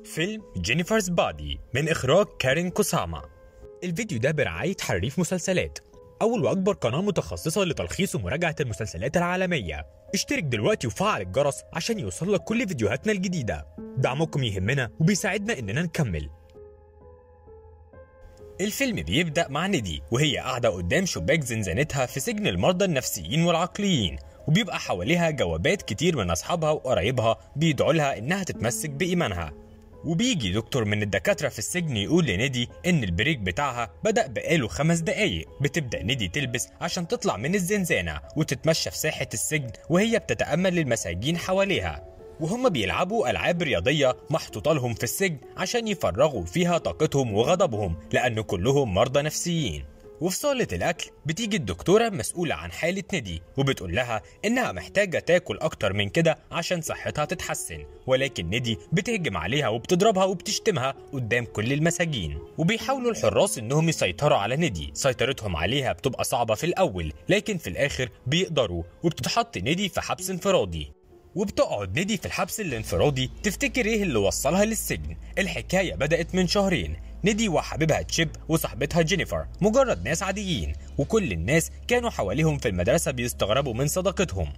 فيلم جينيفرز بادي من إخراج كارين كوساما الفيديو ده برعاية حريف مسلسلات أول وأكبر قناة متخصصة لتلخيص ومراجعة المسلسلات العالمية اشترك دلوقتي وفعل الجرس عشان يوصلك كل فيديوهاتنا الجديدة دعمكم يهمنا وبيساعدنا إننا نكمل الفيلم بيبدأ مع ندي وهي قاعدة قدام شباك زنزانتها في سجن المرضى النفسيين والعقليين وبيبقى حواليها جوابات كتير من أصحابها وقرايبها بيدعوا لها إنها تتمسك بإيمانها وبيجي دكتور من الدكاترة في السجن يقول لندي إن البريك بتاعها بدأ بقاله خمس دقايق بتبدأ ندي تلبس عشان تطلع من الزنزانة وتتمشى في ساحة السجن وهي بتتأمل المساجين حواليها وهم بيلعبوا ألعاب رياضية محطوطة لهم في السجن عشان يفرغوا فيها طاقتهم وغضبهم لأن كلهم مرضى نفسيين وفي صالة الأكل بتيجي الدكتورة مسؤولة عن حالة ندي وبتقول لها إنها محتاجة تاكل أكتر من كده عشان صحتها تتحسن ولكن ندي بتهجم عليها وبتضربها وبتشتمها قدام كل المساجين وبيحاولوا الحراس إنهم يسيطروا على ندي سيطرتهم عليها بتبقى صعبة في الأول لكن في الآخر بيقدروا وبتتحط ندي في حبس انفرادي وبتقعد ندي في الحبس الانفرادي تفتكر ايه اللي وصلها للسجن الحكايه بدات من شهرين ندي وحبيبها تشيب وصاحبتها جينيفر مجرد ناس عاديين وكل الناس كانوا حواليهم في المدرسه بيستغربوا من صداقتهم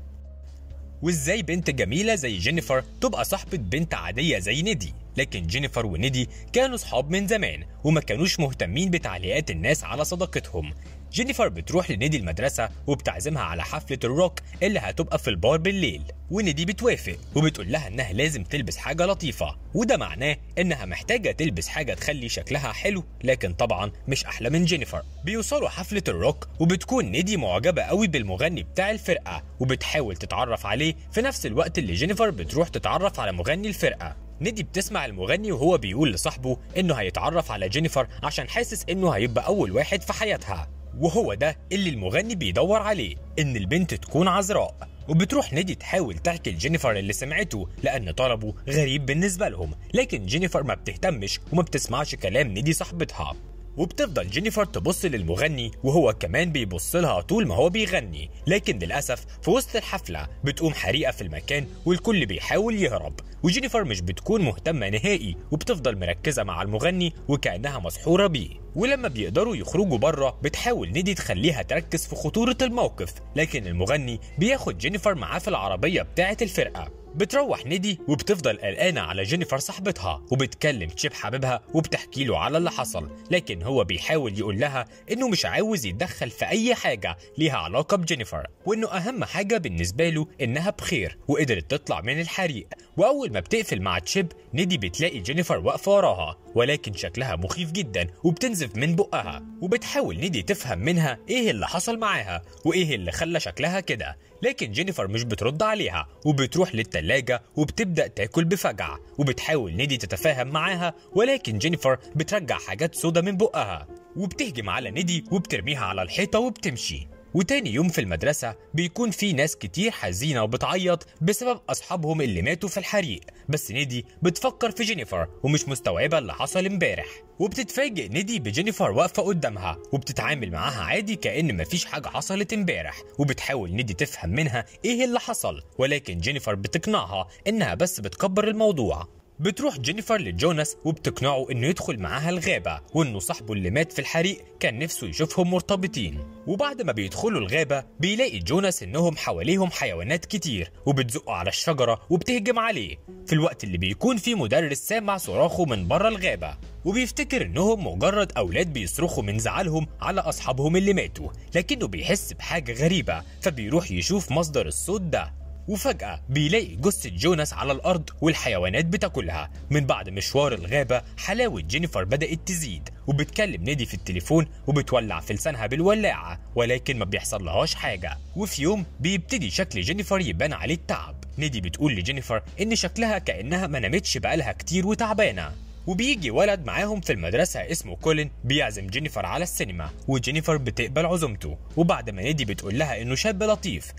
وازاي بنت جميله زي جينيفر تبقى صاحبه بنت عاديه زي ندي لكن جينيفر وندي كانوا صحاب من زمان وما كانوش مهتمين بتعليقات الناس على صداقتهم جينيفر بتروح لندي المدرسة وبتعزمها على حفلة الروك اللي هتبقى في البار بالليل وندي بتوافق وبتقول لها انها لازم تلبس حاجة لطيفة وده معناه انها محتاجة تلبس حاجة تخلي شكلها حلو لكن طبعا مش احلى من جينيفر بيوصلوا حفلة الروك وبتكون ندي معجبة قوي بالمغني بتاع الفرقة وبتحاول تتعرف عليه في نفس الوقت اللي جينيفر بتروح تتعرف على مغني الفرقة ندي بتسمع المغني وهو بيقول لصاحبه انه هيتعرف على جينيفر عشان حاسس انه هيبقى اول واحد في حياتها وهو ده اللي المغني بيدور عليه ان البنت تكون عذراء وبتروح ندي تحاول تحكي لجينيفر اللي سمعته لان طلبه غريب بالنسبه لهم لكن جينيفر ما بتهتمش وما بتسمعش كلام ندي صاحبتها وبتفضل جينيفر تبص للمغني وهو كمان بيبص لها طول ما هو بيغني لكن للاسف في وسط الحفله بتقوم حريقه في المكان والكل بيحاول يهرب وجينيفر مش بتكون مهتمه نهائي وبتفضل مركزه مع المغني وكانها مسحوره بيه ولما بيقدروا يخرجوا بره بتحاول ندي تخليها تركز في خطوره الموقف لكن المغني بياخد جينيفر معاه في العربيه بتاعه الفرقه بتروح ندي وبتفضل قلقانة على جينيفر صاحبتها وبتكلم تشيب حبيبها وبتحكي له على اللي حصل لكن هو بيحاول يقول لها انه مش عاوز يتدخل في اي حاجة ليها علاقة بجينيفر وانه اهم حاجة بالنسبة له انها بخير وقدرت تطلع من الحريق واول ما بتقفل مع تشيب ندي بتلاقي جينيفر واقفة وراها ولكن شكلها مخيف جدا وبتنزف من بقها وبتحاول ندي تفهم منها ايه اللي حصل معاها وايه اللي خلى شكلها كده لكن جينيفر مش بترد عليها وبتروح للتلاجة وبتبدأ تاكل بفجع وبتحاول ندي تتفاهم معاها ولكن جينيفر بترجع حاجات سودا من بقها وبتهجم على ندي وبترميها على الحيطة وبتمشي وتاني يوم في المدرسة بيكون في ناس كتير حزينة وبتعيط بسبب أصحابهم اللي ماتوا في الحريق بس ندي بتفكر في جينيفر ومش مستوعبة اللي حصل امبارح وبتتفاجئ ندي بجينيفر واقفة قدامها وبتتعامل معاها عادي كأن مفيش حاجة حصلت امبارح وبتحاول ندي تفهم منها ايه اللي حصل ولكن جينيفر بتقنعها انها بس بتكبر الموضوع بتروح جينيفر لجوناس وبتقنعه انه يدخل معاها الغابة وانه صاحبه اللي مات في الحريق كان نفسه يشوفهم مرتبطين وبعد ما بيدخلوا الغابة بيلاقي جوناس انهم حواليهم حيوانات كتير وبتزقه على الشجرة وبتهجم عليه في الوقت اللي بيكون فيه مدرس سامع صراخه من بره الغابة وبيفتكر انهم مجرد اولاد بيصرخوا من زعلهم على اصحابهم اللي ماتوا لكنه بيحس بحاجة غريبة فبيروح يشوف مصدر الصوت ده وفجأة بيلاقي جثة جوناس على الأرض والحيوانات بتاكلها من بعد مشوار الغابة حلاوة جينيفر بدأت تزيد وبتكلم نادي في التليفون وبتولع في لسانها بالولاعة ولكن ما بيحصل لهاش حاجة وفي يوم بيبتدي شكل جينيفر يبان عليه التعب نادي بتقول لجينيفر إن شكلها كأنها ما نامتش بقالها كتير وتعبانة وبيجي ولد معاهم في المدرسة اسمه كولين بيعزم جينيفر على السينما وجينيفر بتقبل عزومته وبعد ما نادي بتقول لها إنه شاب لطيف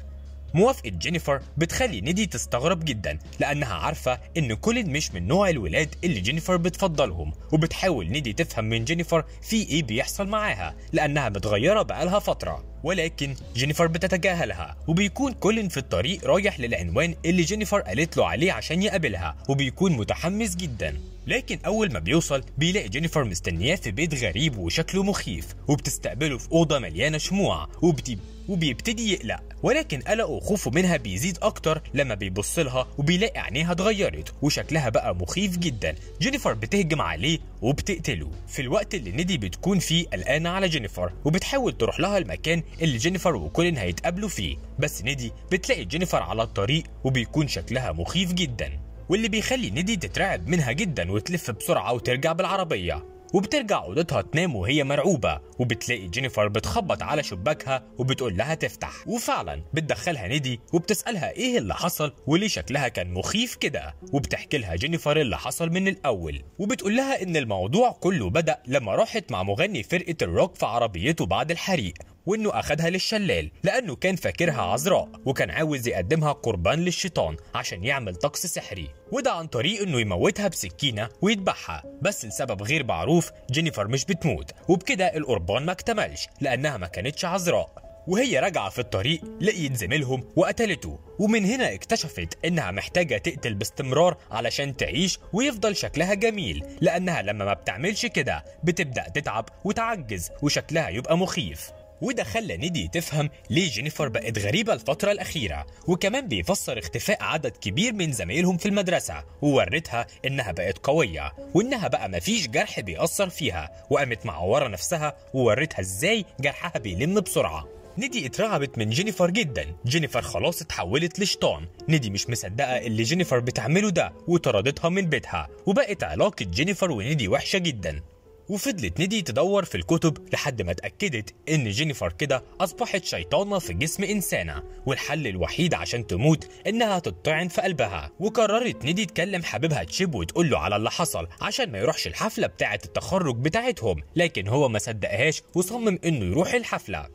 موافقة جينيفر بتخلي نيدي تستغرب جدا لأنها عارفة إن كولين مش من نوع الولاد اللي جينيفر بتفضلهم وبتحاول نيدي تفهم من جينيفر في إيه بيحصل معاها لأنها متغيرة بقالها فترة ولكن جينيفر بتتجاهلها وبيكون كولين في الطريق رايح للعنوان اللي جينيفر قالت له عليه عشان يقابلها وبيكون متحمس جدا لكن أول ما بيوصل بيلاقي جينيفر مستنياه في بيت غريب وشكله مخيف وبتستقبله في أوضة مليانة شموع وبتي وبيبتدي يقلق ولكن قلقه وخوفه منها بيزيد اكتر لما بيبص لها وبيلاقي عينيها اتغيرت وشكلها بقى مخيف جدا جينيفر بتهجم عليه وبتقتله في الوقت اللي نيدي بتكون فيه قلقانه على جينيفر وبتحاول تروح لها المكان اللي جينيفر وكولين هيتقابلوا فيه بس نيدي بتلاقي جينيفر على الطريق وبيكون شكلها مخيف جدا واللي بيخلي نيدي تترعب منها جدا وتلف بسرعه وترجع بالعربيه وبترجع اوضتها تنام وهي مرعوبة وبتلاقي جينيفر بتخبط على شباكها وبتقول لها تفتح وفعلا بتدخلها نيدي وبتسألها ايه اللي حصل وليه شكلها كان مخيف كده وبتحكي لها جينيفر اللي حصل من الأول وبتقول لها ان الموضوع كله بدأ لما راحت مع مغني فرقة الروك في عربيته بعد الحريق وانه اخدها للشلال لانه كان فاكرها عذراء وكان عاوز يقدمها قربان للشيطان عشان يعمل طقس سحري وده عن طريق انه يموتها بسكينه ويذبحها بس لسبب غير معروف جينيفر مش بتموت وبكده القربان ما اكتملش لانها ما كانتش عذراء وهي راجعة في الطريق لقيت زميلهم وقتلته ومن هنا اكتشفت انها محتاجة تقتل باستمرار علشان تعيش ويفضل شكلها جميل لانها لما ما بتعملش كده بتبدأ تتعب وتعجز وشكلها يبقى مخيف وده خلى نيدي تفهم ليه جينيفر بقت غريبة الفترة الأخيرة وكمان بيفسر اختفاء عدد كبير من زمايلهم في المدرسة وورتها إنها بقت قوية وإنها بقى مفيش جرح بيأثر فيها وقامت معورة نفسها وورتها إزاي جرحها بيلم بسرعة نيدي اترعبت من جينيفر جدا جينيفر خلاص اتحولت لشيطان نيدي مش مصدقة اللي جينيفر بتعمله ده وطردتها من بيتها وبقت علاقة جينيفر ونيدي وحشة جدا وفضلت نيدي تدور في الكتب لحد ما اتأكدت إن جينيفر كده أصبحت شيطانة في جسم إنسانة والحل الوحيد عشان تموت إنها تطعن في قلبها وقررت نيدي تكلم حبيبها تشيب وتقول له على اللي حصل عشان ما يروحش الحفلة بتاعة التخرج بتاعتهم لكن هو ما صدقهاش وصمم إنه يروح الحفلة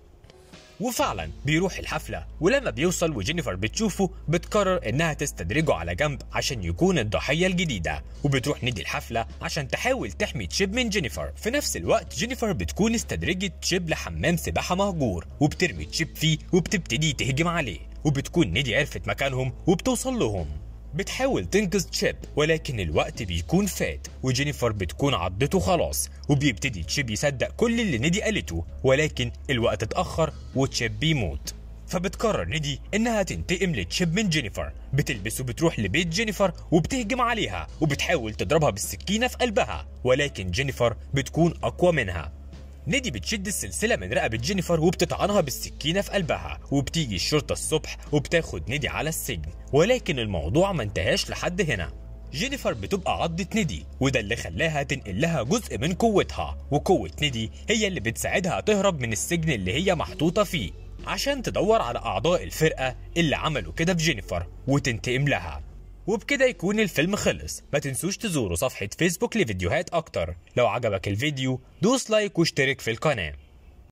وفعلا بيروح الحفلة ولما بيوصل وجينيفر بتشوفه بتقرر انها تستدرجه على جنب عشان يكون الضحية الجديدة وبتروح ندي الحفلة عشان تحاول تحمي تشيب من جينيفر في نفس الوقت جينيفر بتكون استدرجت تشيب لحمام سباحة مهجور وبترمي تشيب فيه وبتبتدي تهجم عليه وبتكون نيدي عرفت مكانهم وبتوصل لهم بتحاول تنقذ تشيب ولكن الوقت بيكون فات وجينيفر بتكون عضته خلاص وبيبتدي تشيب يصدق كل اللي نيدي قالته ولكن الوقت اتأخر وتشيب بيموت فبتقرر نيدي انها تنتقم لتشيب من جينيفر بتلبس وبتروح لبيت جينيفر وبتهجم عليها وبتحاول تضربها بالسكينة في قلبها ولكن جينيفر بتكون اقوى منها نيدي بتشد السلسلة من رقبة جينيفر وبتطعنها بالسكينة في قلبها وبتيجي الشرطة الصبح وبتاخد نيدي على السجن ولكن الموضوع ما انتهاش لحد هنا جينيفر بتبقى عضة نيدي وده اللي خلاها تنقل لها جزء من قوتها وقوة نيدي هي اللي بتساعدها تهرب من السجن اللي هي محطوطة فيه عشان تدور على أعضاء الفرقة اللي عملوا كده في جينيفر وتنتقم لها وبكده يكون الفيلم خلص ما تنسوش تزوروا صفحة فيسبوك لفيديوهات أكتر لو عجبك الفيديو دوس لايك واشترك في القناة